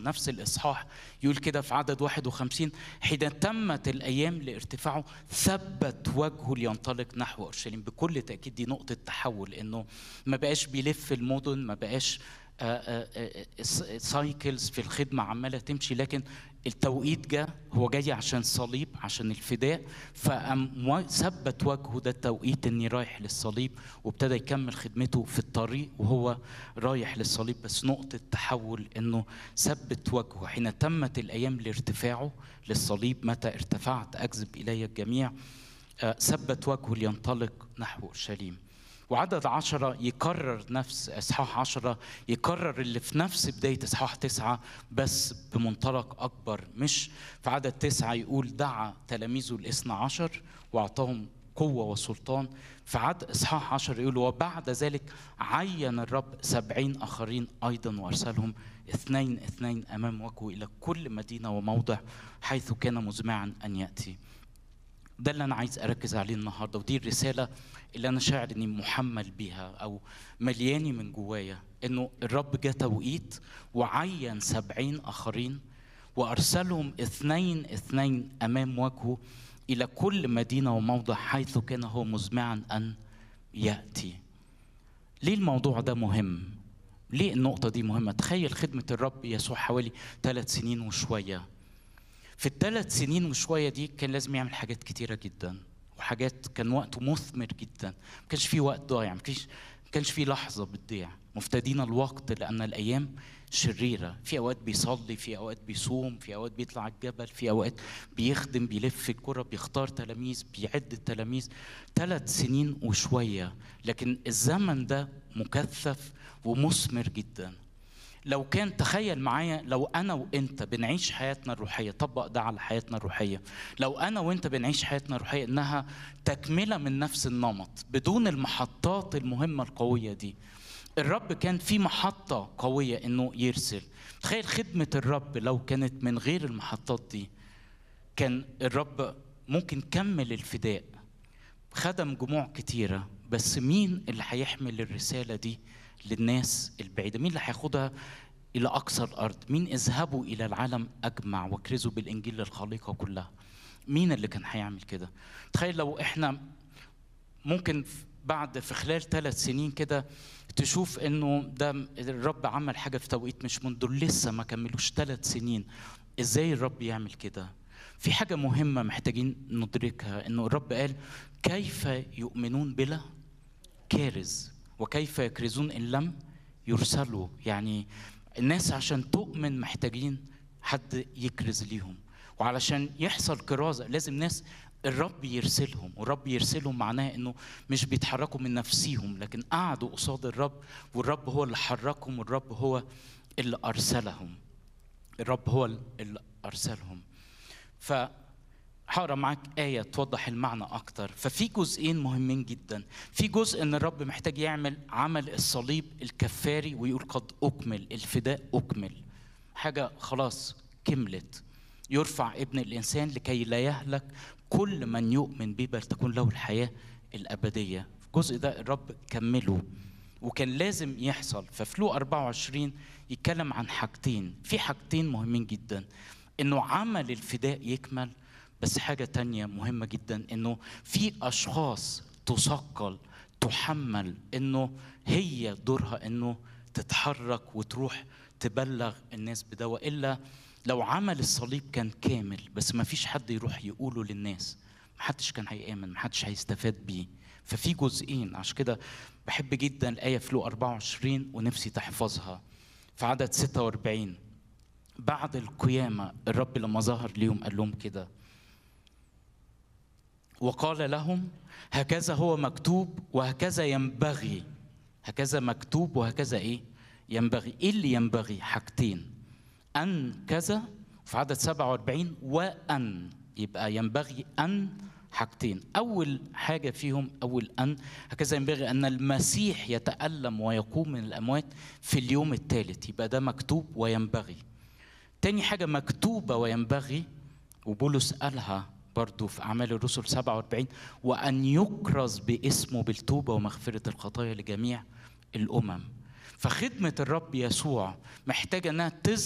نفس الإصحاح يقول كده في عدد 51 حين تمت الأيام لارتفاعه ثبت وجهه لينطلق نحو أورشليم بكل تأكيد دي نقطة تحول إنه ما بقاش بيلف المدن ما بقاش سايكلز في الخدمة عمالة تمشي لكن التوقيت جه هو جاي عشان الصليب عشان الفداء فقام ثبت وجهه ده التوقيت اني رايح للصليب وابتدى يكمل خدمته في الطريق وهو رايح للصليب بس نقطة تحول انه ثبت وجهه حين تمت الايام لارتفاعه للصليب متى ارتفعت اجذب الي الجميع ثبت وجهه لينطلق نحو اورشليم وعدد عشرة يكرر نفس إصحاح عشرة يكرر اللي في نفس بداية إصحاح تسعة بس بمنطلق أكبر مش في عدد تسعة يقول دعا تلاميذه الاثنى عشر وأعطاهم قوة وسلطان في عدد إصحاح عشر يقول وبعد ذلك عين الرب سبعين آخرين أيضا وأرسلهم اثنين اثنين أمام وجهه إلى كل مدينة وموضع حيث كان مزمعا أن يأتي ده اللي أنا عايز أركز عليه النهاردة ودي الرسالة اللي انا شاعر اني محمل بيها او ملياني من جوايا انه الرب جه توقيت وعين سبعين اخرين وارسلهم اثنين اثنين امام وجهه الى كل مدينه وموضع حيث كان هو مزمعا ان ياتي ليه الموضوع ده مهم ليه النقطة دي مهمة؟ تخيل خدمة الرب يسوع حوالي ثلاث سنين وشوية. في الثلاث سنين وشوية دي كان لازم يعمل حاجات كتيرة جدا. وحاجات كان وقته مثمر جدا ما كانش في وقت ضايع ما كانش ما كانش في لحظه بتضيع مفتدين الوقت لان الايام شريره في اوقات بيصلي في اوقات بيصوم في اوقات بيطلع الجبل في اوقات بيخدم بيلف الكره بيختار تلاميذ بيعد التلاميذ ثلاث سنين وشويه لكن الزمن ده مكثف ومثمر جدا لو كان تخيل معايا لو انا وانت بنعيش حياتنا الروحيه طبق ده على حياتنا الروحيه لو انا وانت بنعيش حياتنا الروحيه انها تكمله من نفس النمط بدون المحطات المهمه القويه دي الرب كان في محطه قويه انه يرسل تخيل خدمه الرب لو كانت من غير المحطات دي كان الرب ممكن كمل الفداء خدم جموع كتيره بس مين اللي هيحمل الرساله دي للناس البعيدة مين اللي هياخدها إلى أقصى الأرض مين اذهبوا إلى العالم أجمع واكرزوا بالإنجيل للخليقة كلها مين اللي كان هيعمل كده تخيل لو إحنا ممكن بعد في خلال ثلاث سنين كده تشوف انه ده الرب عمل حاجه في توقيت مش من دول لسه ما كملوش ثلاث سنين ازاي الرب يعمل كده في حاجه مهمه محتاجين ندركها انه الرب قال كيف يؤمنون بلا كارز وكيف يكرزون ان لم يرسلوا يعني الناس عشان تؤمن محتاجين حد يكرز ليهم وعلشان يحصل كرازه لازم ناس الرب يرسلهم والرب يرسلهم معناه انه مش بيتحركوا من نفسيهم لكن قعدوا قصاد الرب والرب هو اللي حركهم والرب هو اللي ارسلهم الرب هو اللي ارسلهم ف هقرا معاك آية توضح المعنى أكتر، ففي جزئين مهمين جدا، في جزء إن الرب محتاج يعمل عمل الصليب الكفاري ويقول قد أكمل، الفداء أكمل. حاجة خلاص كملت. يرفع ابن الإنسان لكي لا يهلك كل من يؤمن به بل تكون له الحياة الأبدية. الجزء ده الرب كمله وكان لازم يحصل، ففي لو 24 يتكلم عن حاجتين، في حاجتين مهمين جدا. إنه عمل الفداء يكمل بس حاجة تانية مهمة جدا انه في اشخاص تثقل تحمل انه هي دورها انه تتحرك وتروح تبلغ الناس بده والا لو عمل الصليب كان كامل بس ما فيش حد يروح يقوله للناس ما حدش كان هيآمن ما حدش هيستفاد بيه ففي جزئين عشان كده بحب جدا الآية في لو 24 ونفسي تحفظها في عدد 46 بعد القيامة الرب لما ظهر ليهم قال لهم كده وقال لهم هكذا هو مكتوب وهكذا ينبغي هكذا مكتوب وهكذا ايه ينبغي ايه اللي ينبغي حاجتين ان كذا في عدد 47 وان يبقى ينبغي ان حاجتين اول حاجه فيهم اول ان هكذا ينبغي ان المسيح يتالم ويقوم من الاموات في اليوم الثالث يبقى ده مكتوب وينبغي تاني حاجه مكتوبه وينبغي وبولس قالها برضو في أعمال الرسل 47 وأن يكرز باسمه بالتوبة ومغفرة الخطايا لجميع الأمم فخدمة الرب يسوع محتاجة أنها